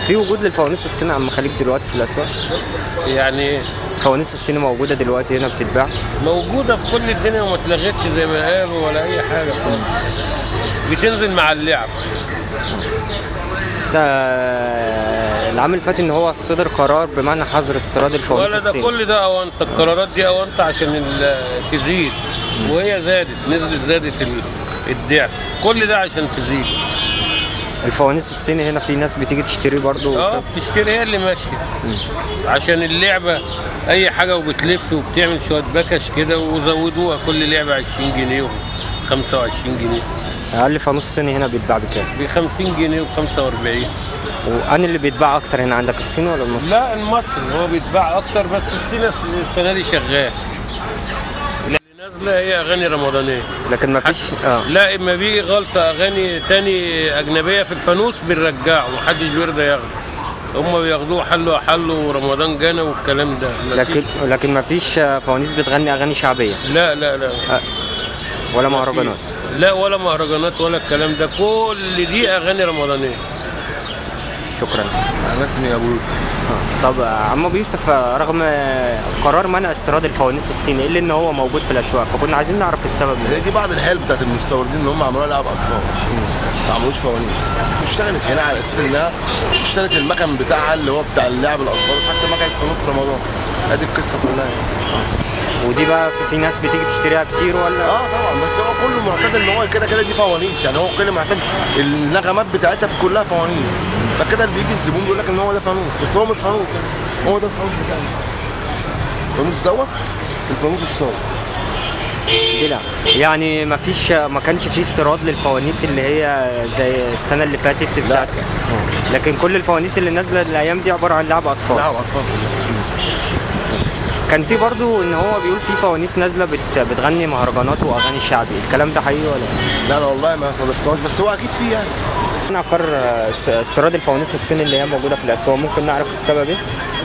في وجود للفوانيس الصيني عم خليك دلوقتي في الاسواق يعني إيه؟ الفوانيس الصيني موجوده دلوقتي هنا بتتباع موجوده في كل الدنيا وما اتلغتش زي ما قالوا ولا اي حاجه خالص بتنزل مع اللعب بس آه، العام اللي فات ان هو صدر قرار بمعنى حظر استيراد الفوانيس ولا ده الصيني كل ده اونطه القرارات دي اونطه عشان ال- تزيد وهي زادت نزلت زادت ال- الضعف كل ده عشان تزيد الفوانيس الصيني هنا في ناس بتيجي تشتري برضو اه بتشتري هي اللي ماشيه عشان اللعبه اي حاجه وبتلف وبتعمل شويه بكش كده وزودوها كل لعبه 20 جنيه و 25 جنيه اقل فانوس صيني هنا بيتباع بكام ب 50 جنيه و 45 وأنا اللي بيتباع اكتر هنا عندك الصيني ولا المصري لا المصري هو بيتباع اكتر بس السنه السنه دي شغال اللي نازله هي اغاني رمضانيه لكن ما فيش اه لا اما بيجي غلطه اغاني تاني اجنبيه في الفانوس بنرجعه محدش بيرضى ياخده هم بياخدوه حلوا حلوا رمضان جانا والكلام ده مفيش- لكن لكن ما فيش آه، فوانيس بتغني اغاني شعبيه لا لا لا ولا مهرجانات لا ولا مهرجانات ولا الكلام ده كل دي اغاني رمضانيه شكرا انا اسمي ابو يوسف آه. طب آه، عم ابو يوسف آه، رغم آه، قرار منع استيراد الفوانيس الصيني الا ان هو موجود في الاسواق فكنا عايزين نعرف السبب من هي دي بعض الحيل بتاعت المستوردين اللي هم عملوها لعب اطفال ما عملوش فوانيس اشتغلت هنا على اساس انها اشترت المكن بتاعها اللي هو بتاع اللعب الاطفال حتى مكنت في نص رمضان ادي القصه كلها يعني. ودي بقى في- في ناس بتيجي تشتريها كتير ولا اه طبعا بس هو كله معتاد ان هو كده كده دي فوانيس يعني هو كل معتاد النغمات بتاعتها في كلها فوانيس فكده اللي بيجي الزبون بيقول لك ان هو ده فانوس بس هو مش فانوس يعني. هو ده الفانوس بتاعنا الفانوس دوت الفانوس الصاج دي لا يعني ما فيش ما كانش في استيراد للفوانيس اللي هي زي السنه اللي فاتت بتاعت آه. لكن كل الفوانيس اللي نازله الايام دي عباره عن لعب اطفال لعب اطفال كلها كان في برضو ان هو بيقول في فوانيس نازله بت بتغني مهرجانات واغاني شعبي الكلام ده حقيقي ولا لا لا والله ما صادفتهاش بس هو اكيد فيه يعني احنا عقار آه، است- استيراد الفوانيس الصيني اللي هي موجوده في الاسواق ممكن نعرف السبب ايه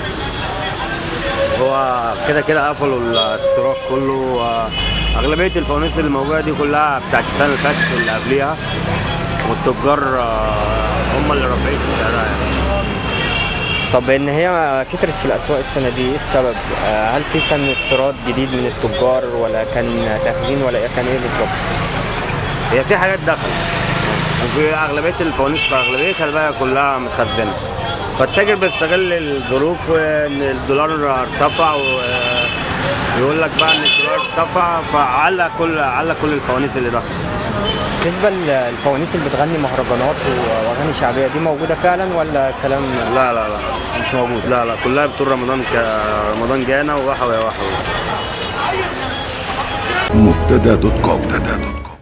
هو كده كده قفلوا الاستيراد كله آه، اغلبيه الفوانيس اللي موجوده دي كلها بتاعت السنه اللي فاتت واللي قبليها والتجار آه، هم اللي رافعين سعرها يعني طب ان هي كترت في الاسواق السنه دي ايه السبب آه، هل في كان استيراد جديد من التجار ولا كان تخزين ولا إيه؟ كان ايه بالظبط هي في حاجات دخلت وفي اغلبيه الفوانيس اغلبيتها بقى كلها متخزنه فالتاجر بيستغل الظروف وان الدولار ارتفع ويقول لك بقى ان الدولار ارتفع فعلى كل على كل الفوانيس اللي دخلت بالنسبه للفوانيس اللي بتغني مهرجانات و- واغاني شعبيه دي موجوده فعلا ولا كلام لا لا لا مش موجود لا لا كلها بتقول رمضان ك... رمضان جانا ووحوي يا وحوي مبتدا دوت كوم